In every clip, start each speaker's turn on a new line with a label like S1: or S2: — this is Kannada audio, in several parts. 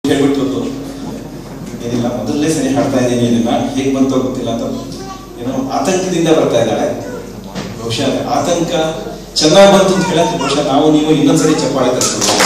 S1: ಹೇಳ್ಬಿಟ್ಟು ಏನಿಲ್ಲ ಮೊದಲನೇ ಸರಿ ಹಾಡ್ತಾ ಇದ್ದೀನಿ ಇದನ್ನ ಹೇಗ್ ಬಂತೋ ಗೊತ್ತಿಲ್ಲ ಅಂತ ಏನೋ ಆತಂಕದಿಂದ ಬರ್ತಾ ಇದ್ದಾಳೆ ಬಹುಶಃ ಆತಂಕ ಚೆನ್ನಾಗಿ ಬಂತು ಅಂತ ಹೇಳಕ್ಕೆ ಬಹುಶಃ ನಾವು ನೀವು ಇನ್ನೊಂದ್ಸರಿ ಚಪ್ಪಾಳೆ ತರಿಸ್ಬೋದು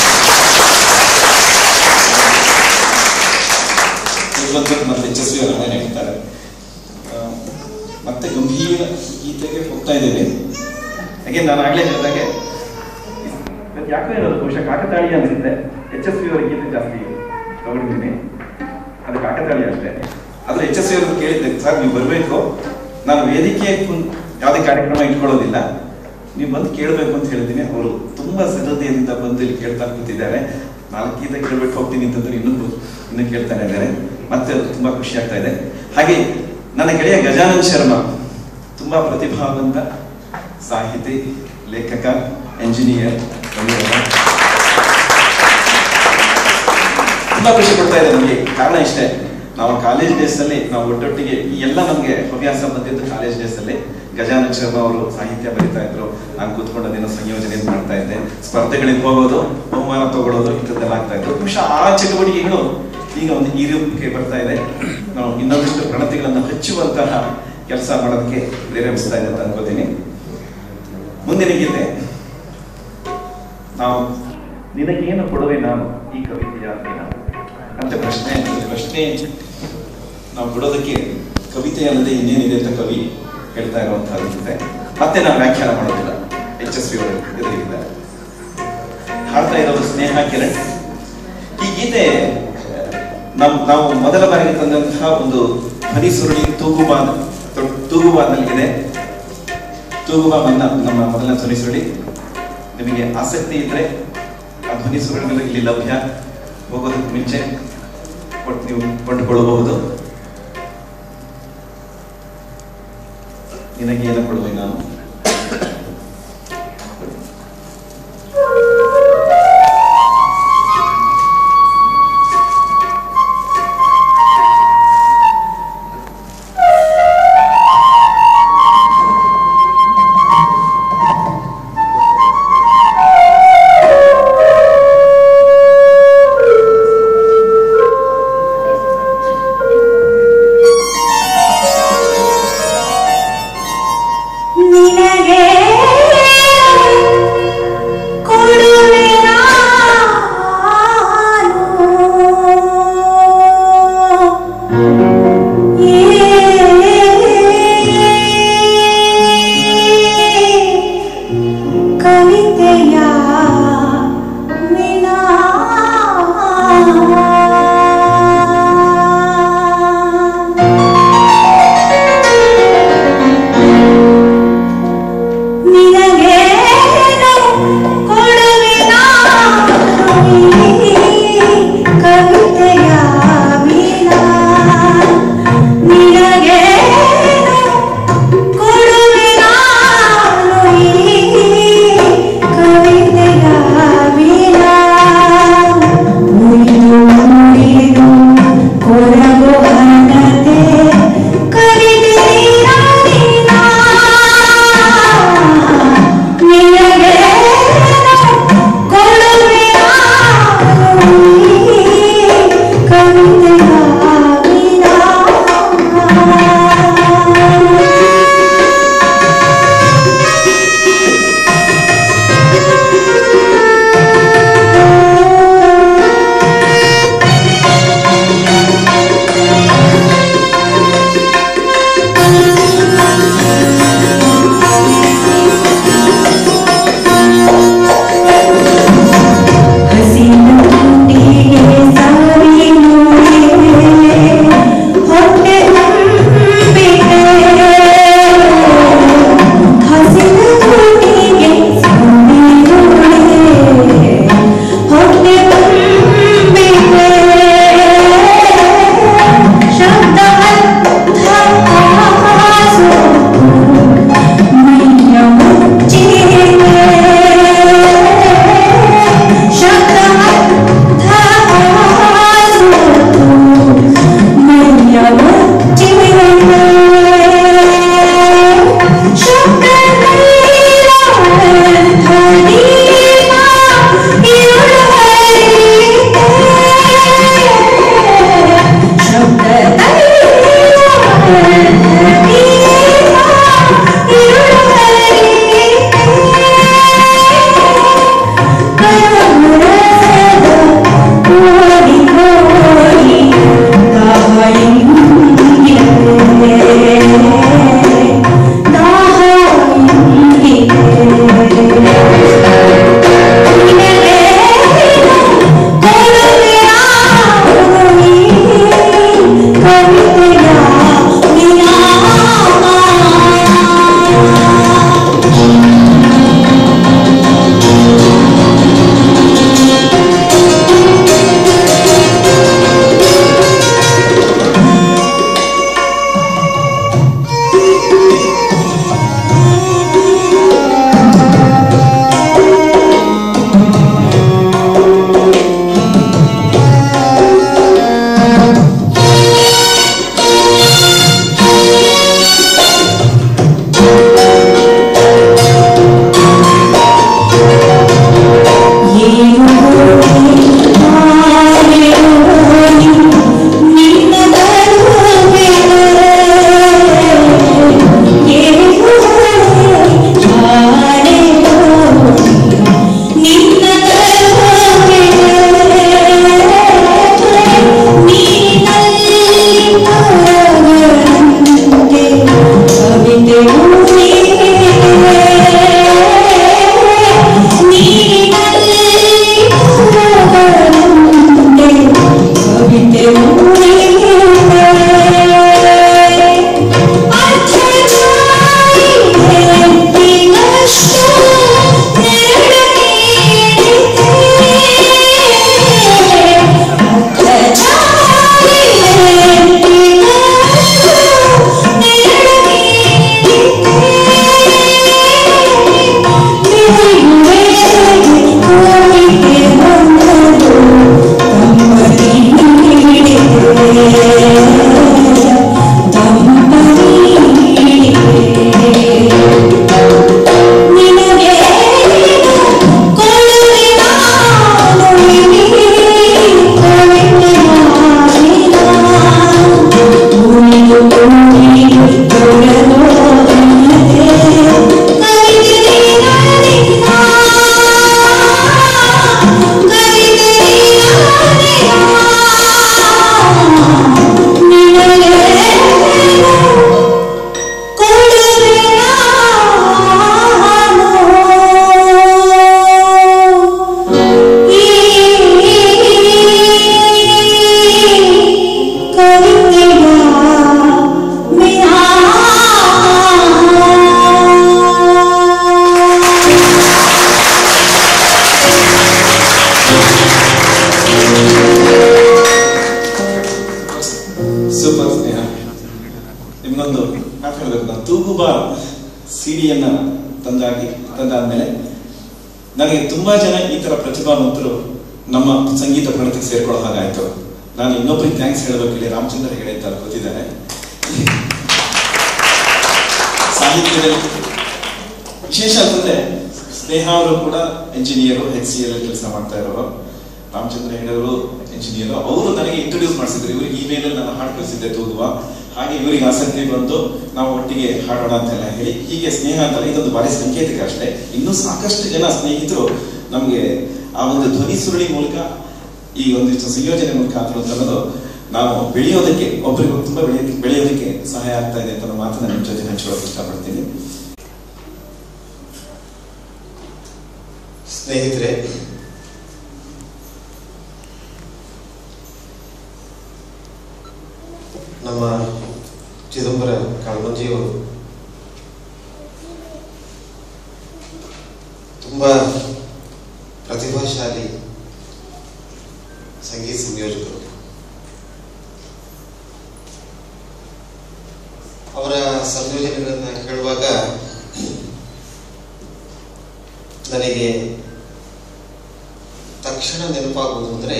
S1: ಮತ್ತೆ ಯಶಸ್ವಿ ಅವರು ಹಾಡೇ ಹೇಳ್ತಾರೆ ಆ, ಮತ್ತೆ ಗಂಭೀರ ಗೀತೆಗೆ ಹೋಗ್ತಾ ಇದ್ದೇವೆ ಹಾಗೆ ನಾನು ಆಗ್ಲೇ ಹೇಳಿದಾಗೆ ಇವತ್ತು ಯಾಕೋ ಇರೋದು ಬಹುಶಃ ಕಾಕತಾಳಿ ಅನ್ಸುತ್ತೆ ಎಚ್ ಎಸ್ ವಿ ಅವರ ಗೀತೆ ಜಾಸ್ತಿ ತಗೊಂಡಿದ್ದೀನಿ ಅದು ಕಾಕತಾಳಿ ಅಷ್ಟೇ ಆದ್ರೆ ಎಚ್ ಎಸ್ ವಿ ಅವ್ರದ್ದು ಕೇಳಿದ್ದೆ ಸರ್ ನೀವು ಬರಬೇಕು ನಾನು ವೇದಿಕೆ ಕುಂ- ಯಾವುದೇ ಕಾರ್ಯಕ್ರಮ ಇಟ್ಕೊಳ್ಳೋದಿಲ್ಲ ನೀವು ಬಂದು ಕೇಳಬೇಕು ಅಂತ ಹೇಳಿದ್ದೀನಿ ಅವರು ತುಂಬಾ ಸಿದ್ಧತೆಯಿಂದ ಬಂದು ಇಲ್ಲಿ ಕೇಳ್ತಾ ಕೂತಿದ್ದಾರೆ ನಾಲ್ಕು ಗೀತೆ ಕೇಳ್ಬಿಟ್ಟು ಹೋಗ್ತೀನಿ ಅಂತಂದ್ರೆ ಇನ್ನೂ ಬ- ಇನ್ನೂ ಕೇಳ್ತಾನೆ ಇದ್ದಾರೆ ಮತ್ತೆ ಅದು ತುಂಬಾ ಖುಷಿ ಆಗ್ತಾ ಇದೆ ಹಾಗೆ ನನ್ನ ಗೆಳೆಯ ಗಜಾನನ್ ಶರ್ಮಾ ತುಂಬಾ ಪ್ರತಿಭಾವಂತ ಸಾಹಿತಿ ಲೇಖಕ ಎಂಜಿನಿಯರ್ ತುಂಬಾ ಖುಷಿ ಕೊಡ್ತಾ ಇದೆ ನಮಗೆ ಕಾರಣ ಇಷ್ಟೇ ನಾವು ಕಾಲೇಜ್ ಡೇಸ್ ಅಲ್ಲಿ ನಾವು ಒಟ್ಟೊಟ್ಟಿಗೆ ಈ ಎಲ್ಲ ನಮಗೆ ಹವ್ಯಾಸ ಬಂದಿದ್ದು ಕಾಲೇಜ್ ಡೇಸ್ ಅಲ್ಲಿ ಗಜಾನನ್ ಶರ್ಮಾ ಅವರು ಸಾಹಿತ್ಯ ಬರೀತಾ ಇದ್ರು ನಾನು ಕೂತ್ಕೊಂಡು ಅದನ್ನ ಸಂಯೋಜನೆ ಮಾಡ್ತಾ ಇದ್ದೆ ಸ್ಪರ್ಧೆಗಳಿಗೆ ಹೋಗೋದು ಬಹುಮಾನ ತಗೊಳ್ಳೋದು ಇಂಥದ್ದೆಲ್ಲ ಆಗ್ತಾ ಇತ್ತು ಬಹುಶಃ ಆ ಚಟುವಟಿಕೆಗಳು ಈಗ ಒಂದು ಈ ರೂಪಕ್ಕೆ ಬರ್ತಾ ಇದೆ ನಾವು ಇನ್ನೊಂದಿಷ್ಟು ಪ್ರಣತಿಗಳನ್ನು ಹಚ್ಚುವಂತಹ ಕೆಲಸ ಮಾಡೋದಕ್ಕೆ ಪ್ರೇರೇಪಿಸ್ತಾ ಇದೆ ಅಂತ ಅನ್ಕೋತೀನಿ ಮುಂದಿನ ಗೀತೆ ನಾವು ನಿನಗೇನು ಕೊಡುವೆ ನಾನು ಈ ಕವಿತೆಯ ದಿನ ಅಂತ ಪ್ರಶ್ನೆ ಪ್ರಶ್ನೆ ನಾವು ಕೊಡೋದಕ್ಕೆ ಕವಿತೆ ಅಲ್ಲದೆ ಇನ್ನೇನಿದೆ ಅಂತ ಕವಿ ಹೇಳ್ತಾ ಇರುವಂತಹದ್ದಿದೆ ಮತ್ತೆ ನಾವು ವ್ಯಾಖ್ಯಾನ ಮಾಡೋದಿಲ್ಲ ಎಚ್ ಎಸ್ ವಿ ಅವರು ಎದುರಿಗಿದ್ದಾರೆ ಹಾಡ್ತಾ ಇರೋದು ಸ್ನೇಹ ಕಿರಣ್ ಈ ಗೀತೆ ನಮ್ ನಾವು ಮೊದಲ ಬಾರಿಗೆ ತಂದಂತಹ ಒಂದು ಹನಿ ಸುರುಳಿ ತೂಗುಬಾನ್ ತೂಗುಬಾನಲ್ಲಿದೆ ತೂಗುಬಾ ಮನ್ನ ನಮ್ಮ ಮೊದಲನೇ ಧ್ವನಿ ಸುರುಳಿ ನಿಮಗೆ ಆಸಕ್ತಿ ಇದ್ರೆ ಆ ಧ್ವನಿ ಸುರುಳಿಗಳು ಇಲ್ಲಿ ಲಭ್ಯ ಹೋಗೋದಕ್ಕೆ ಮುಂಚೆ ಕೊಟ್ಟು ನೀವು ಕೊಂಡುಕೊಳ್ಳಬಹುದು ನಿನಗೆ ಏನು ಕೊಡುವೆ ನಾನು
S2: ನೀ
S1: ತೂಗುಬಾ ಸಿಡಿಯನ್ನ ತಂದಾಗಿ ತಂದಾದ್ಮೇಲೆ ನನಗೆ ತುಂಬಾ ಜನ ಈ ತರ ಪ್ರತಿಭಾವಂತರು ನಮ್ಮ ಸಂಗೀತ ಪ್ರಣತಿಗೆ ಸೇರ್ಕೊಳ್ಳೋ ಹಾಗಾಯ್ತು ನಾನು ಇನ್ನೊಬ್ಬರಿಗೆ ಥ್ಯಾಂಕ್ಸ್ ಹೇಳಬೇಕು ಇಲ್ಲಿ ರಾಮಚಂದ್ರ ಹೆಗಡೆ ಅಂತ ಅವ್ರು ಗೊತ್ತಿದ್ದಾರೆ ಸಾಹಿತ್ಯದಲ್ಲಿ ವಿಶೇಷ ಅಂತಂದ್ರೆ ಸ್ನೇಹ ಅವರು ಕೂಡ ಎಂಜಿನಿಯರು ಎಚ್ ಸಿ ಎಲ್ ಕೆಲಸ ಮಾಡ್ತಾ ಇರೋರು ರಾಮಚಂದ್ರ ಹೆಗಡೆ ಅವರು ಎಂಜಿನಿಯರ್ ಅವರು ನನಗೆ ಇಂಟ್ರೊಡ್ಯೂಸ್ ಮಾಡಿಸಿದ್ರು ಇವರಿಗೆ ಇಮೇಲ್ ನಾನು ಹಾಡು ಕಳಿಸಿದ್ದೆ ತೂಗುವ ಹಾಗೆ ಇವರಿಗೆ ಆಸಕ್ತಿ ಬಂದು ನಾವು ಒಟ್ಟಿಗೆ ಹಾಡೋಣ ಅಂತೆಲ್ಲ ಹೇಳಿ ಹೀಗೆ ಸ್ನೇಹ ಅಂತಲ್ಲ ಇದೊಂದು ಬಾರಿ ಸಂಕೇತಿಕ ಅಷ್ಟೇ ಇನ್ನೂ ಸಾಕಷ್ಟು ಜನ ಸ್ನೇಹಿತರು ನಮಗೆ ಆ ಒಂದು ಧ್ವನಿ ಸುರುಳಿ ಮೂಲಕ ಈ ಒಂದಿಷ್ಟು ಸಂಯೋಜನೆ ಮೂಲಕ ಆದ್ರು ಅಂತ ಅನ್ನೋದು ನಾವು ಬೆಳೆಯೋದಕ್ಕೆ ಒಬ್ಬರಿಗೆ ತುಂಬಾ ಬೆಳೆಯೋದಕ್ಕೆ ಬೆಳೆಯೋದಕ್ಕೆ ಸಹಾಯ ಆಗ್ತಾ ಇದೆ ಅಂತ ಅನ್ನೋ ಮಾತನ್ನ ನಿಮ್ಮ ಜೊತೆ ಹಂಚ್ಕೊಳ್ಳೋಕೆ ಇಷ್ಟಪಡ್ತೀನಿ
S2: ಸ್ನೇಹಿತರೆ ನಮ್ಮ ಚಿದಂಬರ ಕಾಳ್ಮಂಜಿಯವರು ತುಂಬಾ ಪ್ರತಿಭಾಶಾಲಿ ಸಂಗೀತ ಸಂಯೋಜಕರು ಅವರ ಸಂಯೋಜನೆಗಳನ್ನ ಕೇಳುವಾಗ ನನಗೆ ತಕ್ಷಣ ನೆನಪಾಗುವುದು ಅಂದರೆ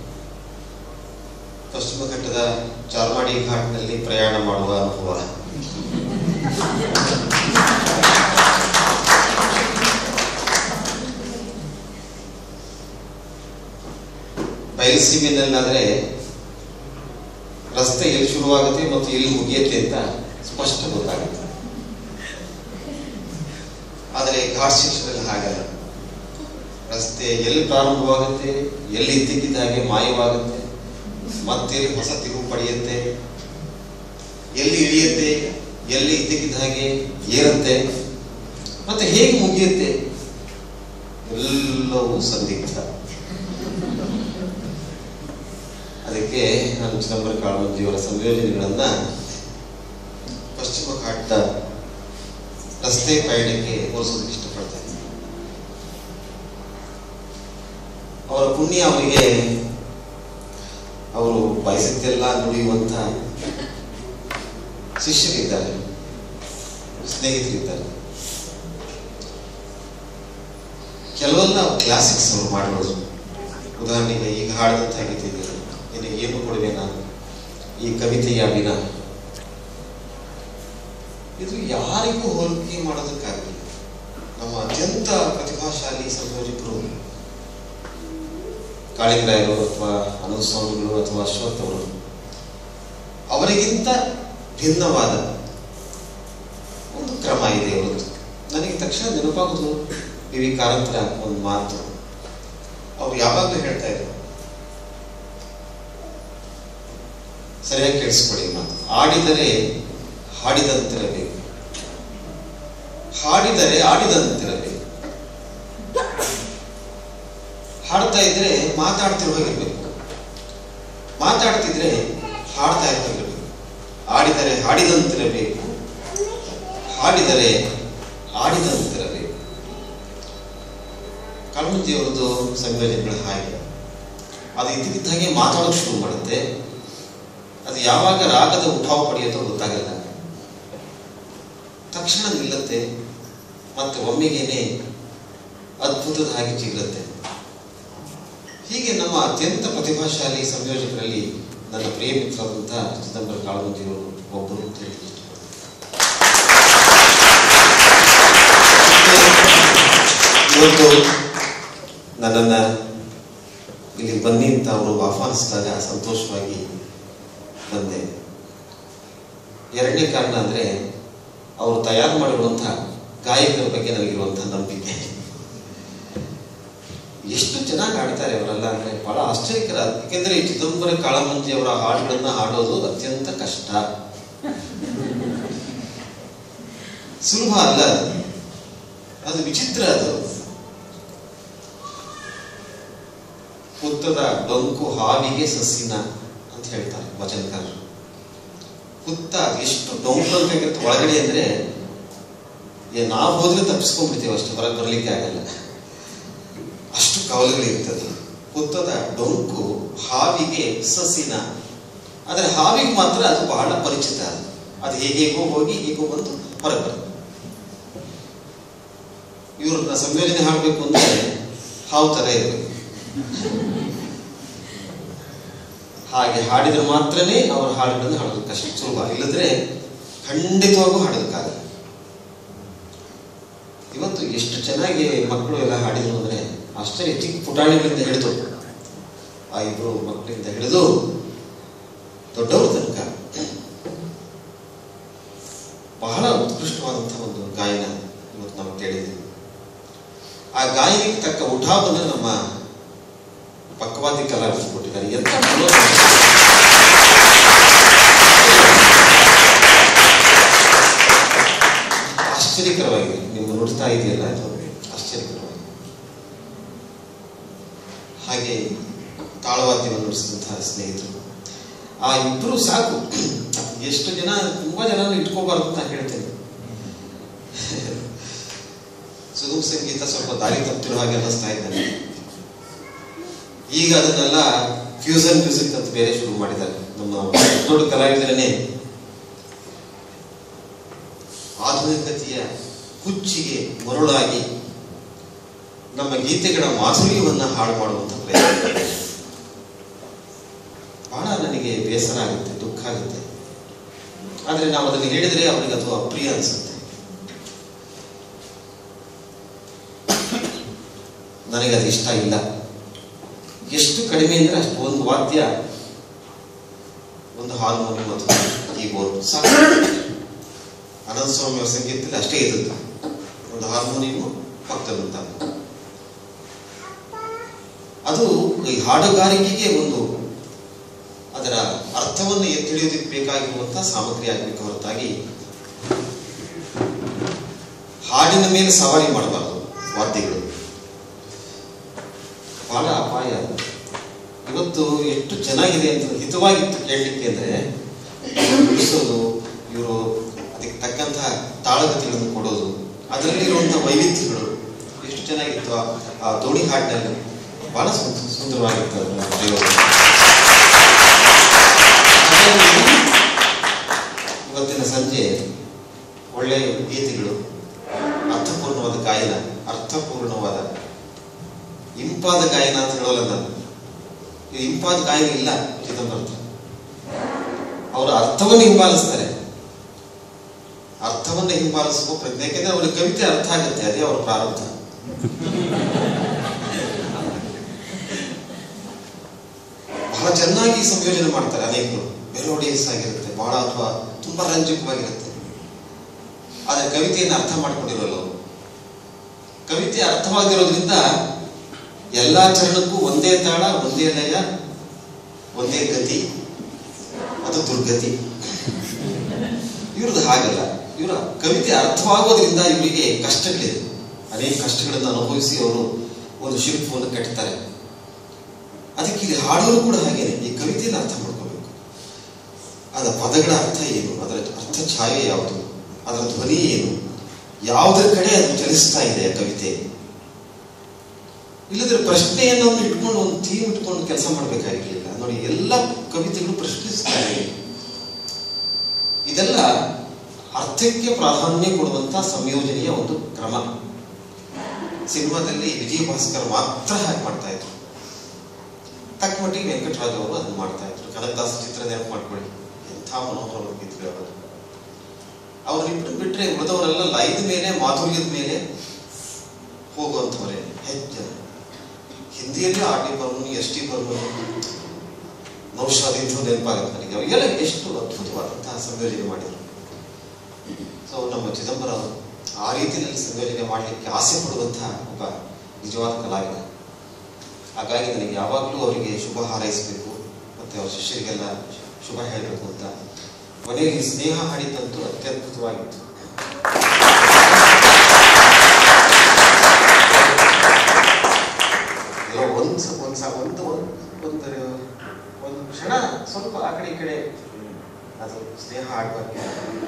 S2: ಪಶ್ಚಿಮ ಘಟ್ಟದ ಚಾರ್ಮಾಡಿ ಘಾಟ್ನಲ್ಲಿ ಪ್ರಯಾಣ ಮಾಡುವ ಅನುಭವ ಬಯಲುಸೀಮೆನಲ್ಲಾದ್ರೆ ರಸ್ತೆ ಎಲ್ಲಿ ಶುರುವಾಗುತ್ತೆ ಮತ್ತು ಎಲ್ಲಿ ಮುಗಿಯುತ್ತೆ ಅಂತ ಸ್ಪಷ್ಟ ಗೊತ್ತಾಗುತ್ತೆ ಆದರೆ ಘಾಟ್ ಶಿಕ್ಷಣದಲ್ಲಿ ಹಾಗಲ್ಲ ರಸ್ತೆ ಎಲ್ಲಿ ಪ್ರಾರಂಭವಾಗುತ್ತೆ ಎಲ್ಲಿ ಇದ್ದಕ್ಕಿದ್ದ ಹಾಗೆ ಮಾಯವಾಗುತ್ತೆ ಮತ್ತೆ ಹೊಸ ತಿರುವು ಪಡೆಯುತ್ತೆ ಎಲ್ಲಿ ಇಳಿಯುತ್ತೆ ಎಲ್ಲಿ ಇದ್ದಕ್ಕಿದ್ದ ಹಾಗೆ ಏರುತ್ತೆ ಮತ್ತೆ ಹೇಗೆ ಮುಗಿಯುತ್ತೆ ಎಲ್ಲವೂ ಸಂದಿಗ್ಧ ಅದಕ್ಕೆ ನಾನು ಚಿದಂಬರ ಕಾಳಮಂಜಿಯವರ ಸಂಯೋಜನೆಗಳನ್ನ ಪಶ್ಚಿಮ ಘಾಟ್ದ ರಸ್ತೆ ಪಯಣಕ್ಕೆ ಹೋಲಿಸೋದಕ್ಕೆ ಇಷ್ಟಪಡ್ತೇನೆ ಅವರ ಪುಣ್ಯ ಅವರಿಗೆ ಅವರು ಬಯಸಿದ್ದೆಲ್ಲ ನುಡಿಯುವಂತ ಶಿಷ್ಯರಿದ್ದಾರೆ ಸ್ನೇಹಿತರಿದ್ದಾರೆ ಕೆಲವೆಲ್ಲ ಕ್ಲಾಸಿಕ್ಸ್ ಅವರು ಮಾಡಿರೋದು ಉದಾಹರಣೆಗೆ ಈಗ ಹಾಡಿದಂಥ ಗೀತೆ ಇದೆ ನಿನಗೆ ಏನು ಕೊಡುವೆ ನಾನು ಈ ಕವಿತೆಯ ವಿನ ಇದು ಯಾರಿಗೂ ಹೋಲಿಕೆ ಮಾಡೋದಕ್ಕಾಗಲಿಲ್ಲ ನಮ್ಮ ಅತ್ಯಂತ ಪ್ರತಿಭಾಶಾಲಿ ಸಂಯೋಜಕರು ಕಾಳಿಂಗರಾಯರು ಅಥವಾ ಅನಂತ ಸ್ವಾಮಿಗಳು ಅಥವಾ ಅಶ್ವಥ್ ಅವರು ಅವರಿಗಿಂತ ಭಿನ್ನವಾದ ಒಂದು ಕ್ರಮ ಇದೆ ಅವರದ್ದು ನನಗೆ ತಕ್ಷಣ ನೆನಪಾಗೋದು ವಿ ವಿ ಕಾರಂತರ ಒಂದು ಮಾತು ಅವ್ರು ಯಾವಾಗಲೂ ಹೇಳ್ತಾ ಇದ್ರು ಸರಿಯಾಗಿ ಕೇಳಿಸ್ಕೊಳ್ಳಿ ಮಾತು ಆಡಿದರೆ ಹಾಡಿದಂತಿರಬೇಕು ಹಾಡಿದರೆ ಆಡಿದಂತಿರಬೇಕು ಹಾಡ್ತಾ ಇದ್ರೆ ಮಾತಾಡ್ತಿರುವಾಗಿರ್ಬೇಕು ಮಾತಾಡ್ತಿದ್ರೆ ಹಾಡ್ತಾ ಇರ್ತಿರ್ಬೇಕು ಆಡಿದರೆ ಹಾಡಿದಂತಿರಬೇಕು ಹಾಡಿದರೆ ಆಡಿದಂತಿರಬೇಕು ಕಾಳಮಂಜಿಯವರದ್ದು ಸಂಯೋಜನೆಗಳು ಹಾಗೆ ಅದು ಇದ್ದಕ್ಕಿದ್ದ ಹಾಗೆ ಮಾತಾಡೋಕೆ ಶುರು ಮಾಡುತ್ತೆ ಅದು ಯಾವಾಗ ರಾಗದ ಉಠಾವು ಪಡೆಯುತ್ತೋ ಗೊತ್ತಾಗಲ್ಲ ತಕ್ಷಣ ನಿಲ್ಲುತ್ತೆ ಮತ್ತೆ ಒಮ್ಮೆಗೇನೆ ಅದ್ಭುತದ ಹಾಗೆ ಚಿಗ್ಲತ್ತೆ ಹೀಗೆ ನಮ್ಮ ಅತ್ಯಂತ ಪ್ರತಿಭಾಶಾಲಿ ಸಂಯೋಜಕರಲ್ಲಿ ನನ್ನ ಪ್ರಿಯ ಮಿತ್ರರಾದಂತಹ ಚಿದಂಬರ ಕಾಳಮಂಜಿಯವರು ಒಬ್ಬರು ಅಂತ ಹೇಳಿ ಇವತ್ತು ನನ್ನನ್ನ ಇಲ್ಲಿ ಬನ್ನಿ ಅಂತ ಅವರು ಆಹ್ವಾನಿಸಿದಾಗ ಸಂತೋಷವಾಗಿ ಬಂದೆ ಎರಡನೇ ಕಾರಣ ಅಂದ್ರೆ ಅವರು ತಯಾರು ಮಾಡಿರುವಂತಹ ಗಾಯಕರ ಬಗ್ಗೆ ನನಗಿರುವಂತಹ ನಂಬಿಕೆ ಎಷ್ಟು ಚೆನ್ನಾಗಿ ಹಾಡ್ತಾರೆ ಅವರೆಲ್ಲ ಅಂದ್ರೆ ಬಹಳ ಆಶ್ಚರ್ಯಕರ ಯಾಕೆಂದ್ರೆ ಈ ಚಿದಂಬರ ಕಾಳಮಂಜಿ ಅವರ ಹಾಡುಗಳನ್ನ ಹಾಡೋದು ಅತ್ಯಂತ ಕಷ್ಟ ಸುಲಭ ಅಲ್ಲ ಅದು. ಅದು ವಿಚಿತ್ರ ಅದು ಹುತ್ತದ ಡೊಂಕು ಹಾವಿಗೆ ಸಸಿನ ಅಂತ ಹೇಳ್ತಾರೆ ವಚನಕಾರರು ಹುತ್ತ ಎಷ್ಟು ಡೊಂಕು ಡೊಂಕಾಗಿರುತ್ತೆ ಒಳಗಡೆ ಅಂದ್ರೆ ಏ, ನಾವು ಹೋದ್ರೆ ತಪ್ಪಿಸ್ಕೊಂಡ್ಬಿಡ್ತೀವಿ ಅಷ್ಟು ಹೊರಗೆ ಬರ್ಲಿಕ್ಕೆ ಆಗಲ್ಲ ಅಷ್ಟು ಕವಲುಗಳಿರ್ತದೆ ಹುತ್ತದ ಡೊಂಕು ಹಾವಿಗೆ ಸಸಿನ ಆದರೆ ಹಾವಿಗೆ ಮಾತ್ರ ಅದು ಬಹಳ ಪರಿಚಿತ ಅದು ಹೇಗೇಗೋ ಹೋಗಿ ಹೇಗೋ ಬಂದು ಹೊರಗೆ ಬರುತ್ತೆ ಇವ್ರನ್ನ ಸಂಯೋಜನೆ ಹಾಡಬೇಕು ಅಂದ್ರೆ ಹಾವು ತರ ಇರಬೇಕು ಹಾಗೆ ಹಾಡಿದ್ರೆ ಮಾತ್ರನೇ ಅವ್ರ ಹಾಡುಗಳನ್ನು ಹಾಡೋದಕ್ಕೆ ಕಷ್ಟ ಸುಲಭ ಇಲ್ಲದ್ರೆ ಖಂಡಿತವಾಗೂ ಹಾಡೋದಕ್ಕಾಗಲ್ಲ ಇವತ್ತು ಎಷ್ಟು ಚೆನ್ನಾಗಿ ಮಕ್ಕಳು ಎಲ್ಲ ಹಾಡಿದ್ರು ಅಂದ್ರೆ ಆಶ್ಚರ್ಯ ಚಿಕ್ಕ ಪುಟಾಣಿಗಳಿಂದ ಹಿಡಿದು ಆ ಇಬ್ರು ಮಕ್ಕಳಿಂದ ಹಿಡಿದು ದೊಡ್ಡವ್ರ ತನಕ ಬಹಳ ಉತ್ಕೃಷ್ಟವಾದಂತಹ ಒಂದು ಗಾಯನ ಇವತ್ತು ನಾವು ಕೇಳಿದ್ದೀವಿ ಆ ಗಾಯನಕ್ಕೆ ತಕ್ಕ ಉಠಾವನ್ನ ನಮ್ಮ ಪಕ್ವಾದಿ ಕಲಾವಿದರು ಕೊಟ್ಟಿದ್ದಾರೆ ಎಂತ ಮನೋರಂಜನೆ. ಆಶ್ಚರ್ಯಕರವಾಗಿದೆ ನೀವು ನೋಡ್ತಾ ಇದೆಯಲ್ಲ ಅದು ಆಶ್ಚರ್ಯಕರವಾಗಿದೆ ಹಾಗೆ ತಾಳವಾದ್ಯವನ್ನು ನುಡಿಸಿದಂತಹ ಸ್ನೇಹಿತರು ಆ ಇಬ್ಬರು ಸಾಕು ಎಷ್ಟು ಜನ ತುಂಬಾ ಜನ ಇಟ್ಕೋಬಾರ್ದು ಅಂತ ಹೇಳ್ತೇನೆ ಸುಗಮ ಸಂಗೀತ ಸ್ವಲ್ಪ ದಾರಿ ತಪ್ಪಿರೋ ಹಾಗೆ ಅನ್ನಿಸ್ತಾ ಇದ್ದಾನೆ ಈಗ ಅದನ್ನೆಲ್ಲ ಫ್ಯೂಸನ್ ಮ್ಯೂಸಿಕ್ ಅಂತ ಬೇರೆ ಶುರು ಮಾಡಿದ್ದಾರೆ ನಮ್ಮ ದೊಡ್ಡ ಕಲಾವಿದರನ್ನೇ ಆಧುನಿಕತೆಯ ಹುಚ್ಚಿಗೆ ಮರುಳಾಗಿ ನಮ್ಮ ಗೀತೆಗಳ ಮಾಧುರ್ಯವನ್ನ ಹಾಳು ಮಾಡುವಂತ ಪ್ರಯತ್ನ ಬಹಳ ನನಗೆ ಬೇಸರ ಆಗುತ್ತೆ ದುಃಖ ಆಗುತ್ತೆ ಆದ್ರೆ ನಾವು ಅದನ್ನು ಹೇಳಿದ್ರೆ ಅವರಿಗೆ ಅದು ಅಪ್ರಿಯ ಅನ್ಸುತ್ತೆ ನನಗೆ ಅದು ಇಷ್ಟ ಇಲ್ಲ ಎಷ್ಟು ಕಡಿಮೆ ಅಂದ್ರೆ ಅಷ್ಟು ಒಂದು ವಾದ್ಯ ಒಂದು ಹಾರ್ಮೋನಿಯಂ ಅಥವಾ ಕೀಬೋರ್ಡ್ ಸಾಕು ಅನಂತ ಸ್ವಾಮಿ ಅವರ ಸಂಗೀತದಲ್ಲಿ ಅಷ್ಟೇ ಇದ್ದದ್ದು ಒಂದು ಹಾರ್ಮೋನಿಯಂ ಪಕ್ಕದಂತ ಅದು ಈ ಹಾಡುಗಾರಿಕೆಗೆ ಒಂದು ಅದರ ಅರ್ಥವನ್ನು ಎತ್ತಿಡಿಯೋದಕ್ಕೆ ಬೇಕಾಗಿರುವಂತಹ ಸಾಮಗ್ರಿ ಆಗಬೇಕು ಹೊರತಾಗಿ ಹಾಡಿನ ಮೇಲೆ ಸವಾರಿ ಮಾಡಬಾರದು ವಾದ್ಯಗಳು ಬಹಳ ಅಪಾಯ ಅದು. ಇವತ್ತು ಎಷ್ಟು ಚೆನ್ನಾಗಿದೆ ಅಂತ ಹಿತವಾಗಿತ್ತು ಕೇಳಲಿಕ್ಕೆ ಅಂದ್ರೆ ಇವ್ರು ಬಿಡಿಸೋದು ಇವರು ಅದಕ್ಕೆ ತಕ್ಕಂತಹ ತಾಳಗತಿಗಳನ್ನು ಕೊಡೋದು ಅದರಲ್ಲಿರುವಂತಹ ವೈವಿಧ್ಯಗಳು ಎಷ್ಟು ಚೆನ್ನಾಗಿತ್ತು ಆ- ಆ ದೋಣಿ ಹಾಡಿನಲ್ಲಿ ಬಹಳ ಸುಂದ- ಸುಂದರವಾಗಿತ್ತು ಅದರ ಪ್ರಯೋಗ ಹಾಗಾಗಿ ಇವತ್ತಿನ ಸಂಜೆ ಒಳ್ಳೆಯ ಗೀತೆಗಳು ಅರ್ಥಪೂರ್ಣವಾದ ಗಾಯನ ಅರ್ಥಪೂರ್ಣವಾದ ಇಂಪಾದ ಗಾಯನ ಅಂತ ಹೇಳೋಲ್ಲ ನಾನು ಇದು ಇಂಪಾದ ಗಾಯನ ಇಲ್ಲ ಚಿದಂಬರ ಹತ್ರ. ಅವರು ಅರ್ಥವನ್ನು ಹಿಂಬಾಲಿಸ್ತಾರೆ ಅರ್ಥವನ್ನು ಹಿಂಬಾಲಿಸುವ ಪ್ರಜ್ಞೆ ಯಾಕೆಂದ್ರೆ ಅವರಿಗೆ ಕವಿತೆ ಅರ್ಥ ಆಗುತ್ತೆ ಅದೇ ಅವರ ಪ್ರಾರಂಭ ಬಹಳ ಚೆನ್ನಾಗಿ ಸಂಯೋಜನೆ ಮಾಡ್ತಾರೆ ಅನೇಕರು ಮೆಲೋಡಿಯಸ್ ಆಗಿರುತ್ತೆ ಬಹಳ ಅಥವಾ ತುಂಬಾ ರಂಜಕವಾಗಿರುತ್ತೆ ಆದ್ರೆ ಕವಿತೆಯನ್ನು ಅರ್ಥ ಮಾಡ್ಕೊಂಡಿರೋಲ್ಲ ಅವರು ಕವಿತೆ ಅರ್ಥವಾಗಿರೋದ್ರಿಂದ ಎಲ್ಲಾ ಚರಣಕ್ಕೂ ಒಂದೇ ತಾಳ ಒಂದೇ ಲಯ ಒಂದೇ ಗತಿ ಅದು ದುರ್ಗತಿ ಇವ್ರದ್ದು ಹಾಗಲ್ಲ ಇವರ ಕವಿತೆ ಅರ್ಥವಾಗೋದ್ರಿಂದ ಇವರಿಗೆ ಕಷ್ಟಗಳಿದೆ ಅನೇಕ ಕಷ್ಟಗಳನ್ನು ಅನುಭವಿಸಿ ಅವರು ಒಂದು ಶಿಲ್ಪವನ್ನು ಕಟ್ತಾರೆ ಅದಕ್ಕೆ ಇಲ್ಲಿ ಹಾಡೋರು ಕೂಡ ಹಾಗೇನೆ ಈ ಕವಿತೆಯನ್ನು ಅರ್ಥ ಮಾಡ್ಕೋಬೇಕು ಅದರ ಪದಗಳ ಅರ್ಥ ಏನು ಅದರ ಅರ್ಥ ಛಾಯೆ ಯಾವುದು ಅದರ ಧ್ವನಿ ಏನು ಯಾವುದರ ಕಡೆ ಅದು ಚಲಿಸ್ತಾ ಇದೆ ಆ ಕವಿತೆ ಇಲ್ಲದ್ರೆ ಪ್ರಶ್ನೆಯನ್ನು ಒಂದು ಇಟ್ಕೊಂಡು ಒಂದು ಥೀಮ್ ಇಟ್ಕೊಂಡು ಕೆಲಸ ಮಾಡಬೇಕಾಗಿರ್ಲಿಲ್ಲ ನೋಡಿ ಎಲ್ಲ ಕವಿತೆಗಳು ಪ್ರಶ್ನಿಸ್ತಾರೆ ಇದೆಲ್ಲ ಅರ್ಥಕ್ಕೆ ಪ್ರಾಧಾನ್ಯ ಕೊಡುವಂತ ಸಂಯೋಜನೆಯ ಒಂದು ಕ್ರಮ ಸಿನಿಮಾದಲ್ಲಿ ವಿಜಯ ಭಾಸ್ಕರ್ ಮಾತ್ರ ಹಾಗೆ ಮಾಡ್ತಾ ಇದ್ರು ತಕ್ಕ ಮಟ್ಟಿಗೆ ವೆಂಕಟರಾಜ್ ಅವರು ಅದನ್ನ ಮಾಡ್ತಾ ಇದ್ರು ಕನಕದಾಸ ಚಿತ್ರ ನೆನಪು ಮಾಡ್ಕೊಳ್ಳಿ ಎಂಥ ಮನೋಹರ ಗೀತೆಗಳು ಅವರು ಅವ್ರನ್ನಿಬ್ರು ಬಿಟ್ರೆ ಉಳಿದವರೆಲ್ಲ ಲೈದ ಮೇಲೆ ಮಾಧುರ್ಯದ ಮೇಲೆ ಹೋಗುವಂಥವರೇ ಹೆಚ್ಚು ಹಿಂದಿಯಲ್ಲಿ R D Burman S T Burman Naushad ಇಂಥವು ನೆನಪಾಗುತ್ತೆ ನನಗೆ ಅವೆಲ್ಲ ಎಷ್ಟು ಅದ್ಭುತವಾದಂತಹ ಸಂಯೋಜನೆ ಮಾಡಿದರು ಸೊ ನಮ್ಮ ಚಿದಂಬರ ಅವರು ಆ ರೀತಿಯಲ್ಲಿ ಸಂಯೋಜನೆ ಮಾಡಲಿಕ್ಕೆ ಆಸೆ ಪಡುವಂತಹ ಒಬ್ಬ ನಿಜವಾದ ಕಲಾವಿದ ಹಾಗಾಗಿ ನನಗೆ ಯಾವಾಗಲೂ ಅವರಿಗೆ ಶುಭ ಹಾರೈಸಬೇಕು ಮತ್ತೆ ಅವರ ಶಿಷ್ಯರಿಗೆಲ್ಲ ಶುಭ ಹೇಳಬೇಕು ಅಂತ ಕೊನೆಗೆ ಸ್ನೇಹ ಹಾಡಿದ್ದಂತೂ ಅತ್ಯದ್ಭುತವಾಗಿತ್ತು ಎಲ್ಲೋ ಒಂದ್ ಸ- ಒಂದ್ ಸ- ಒಂದು ಒಂದು ಒಂದು ಕ್ಷಣ ಸ್ವಲ್ಪ ಆ ಕಡೆ ಈ ಕಡೆ ಅದು ಸ್ನೇಹ ಹಾಡಬಾರ್ದು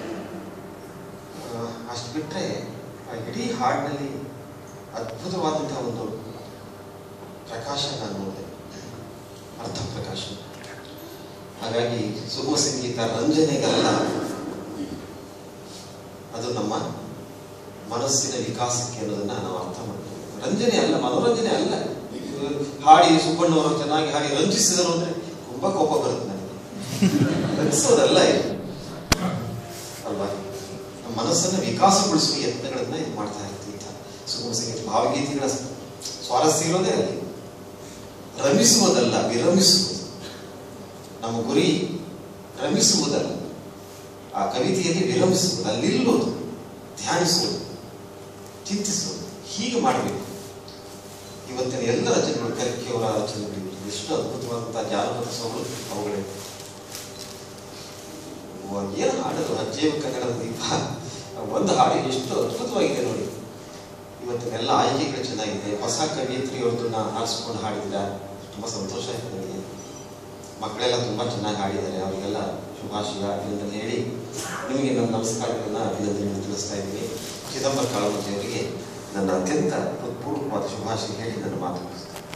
S2: ಅಷ್ಟು ಬಿಟ್ರೆ ಆ ಇಡೀ ಹಾಡಿನಲ್ಲಿ ಅದ್ಭುತವಾದಂತಹ ಒಂದು ಪ್ರಕಾಶ ನಾನು ನೋಡಿದೆ ಅರ್ಥ ಪ್ರಕಾಶ ಹಾಗಾಗಿ ಸುಗಮ ಸಂಗೀತ ರಂಜನೆಗಲ್ಲ ಅದು ನಮ್ಮ ಮನಸ್ಸಿನ ವಿಕಾಸಕ್ಕೆ ಅನ್ನೋದನ್ನ ನಾವು ಅರ್ಥ ಮಾಡ್ತೀವಿ ರಂಜನೆ ಅಲ್ಲ ಮನೋರಂಜನೆ ಅಲ್ಲ ಹಾಡಿ ಸುಬ್ಬಣ್ಣವರು ಚೆನ್ನಾಗಿ ಹಾಡಿ ರಂಜಿಸಿದರು ಅಂದ್ರೆ ತುಂಬಾ ಕೋಪ ಬರುತ್ತೆ ನನಗೆ ರಂಜಿಸೋದಲ್ಲ ಇದು ಅಲ್ವಾ ನಮ್ಮ ಮನಸ್ಸನ್ನು ವಿಕಾಸಗೊಳಿಸುವ ಯತ್ನಗಳನ್ನ ಇದು ಮಾಡ್ತಾ ಇರ್ತೀವಿ ಅಂತ ಸುಗಮ ಸಂಗೀತ ಭಾವಗೀತೆಗಳ ಸ್ವಾರಸ್ಯ ಇರೋದೇ ಅಲ್ಲಿ ರಮಿಸುವುದಲ್ಲ ವಿರಮಿಸುವುದು ನಮ್ಮ ಗುರಿ ರಮಿಸುವುದಲ್ಲ ಆ ಕವಿತೆಯಲ್ಲಿ ವಿರಮಿಸುವುದು ಅಲ್ಲಿ ನಿಲ್ಲುವುದು ಧ್ಯಾನಿಸುವುದು ಚಿಂತಿಸುವುದು ಹೀಗೆ ಮಾಡಬೇಕು ಇವತ್ತಿನ ಎಲ್ಲ ರಚನೆಗಳು ಕರ್ಕಿಯವರ ರಚನೆಗಳು ಎಷ್ಟು ಅದ್ಭುತವಾದಂತಹ ಜಾನಪದ ಸೊಗಡು ಅವುಗಳೇ ಓ, ಏನು ಹಾಡಲು ಅಜ್ಜೇವ ಕನ್ನಡದ ದೀಪ ಒಂದು ಹಾಡು ಎಷ್ಟು ಅದ್ಭುತವಾಗಿದೆ ನೋಡಿ ಇವತ್ತಿನೆಲ್ಲ ಆಯ್ಕೆಗಳು ಚೆನ್ನಾಗಿದೆ ಹೊಸ ಕವಿಯತ್ರಿಯವ್ರದನ್ನ ಆರಿಸ್ಕೊಂಡು ಹಾಡಿದ್ರ ತುಂಬಾ ಸಂತೋಷ ಆಯ್ತು ನನಗೆ ಮಕ್ಕಳೆಲ್ಲ ತುಂಬಾ ಚೆನ್ನಾಗಿ ಹಾಡಿದ್ದಾರೆ ಅವರಿಗೆಲ್ಲ ಶುಭಾಶಯ ಅಭಿನಂದನೆ ಹೇಳಿ ನಿಮಗೆ ನನ್ನ ನಮಸ್ಕಾರಗಳನ್ನ ಅಭಿನಂದನೆ ತಿಳಿಸ್ತಾ ಇದ್ದೀನಿ ಚಿದಂಬರ ಕಾಳಮೂರ್ತಿ ಅವರಿಗೆ ನನ್ನ ಅತ್ಯಂತ ಹೃತ್ಪೂರ್ವಕವಾದ ಶುಭಾಶಯ ಹೇಳಿ ನನ್ನ ಮಾತು ಮುಗಿಸ್ತೇನೆ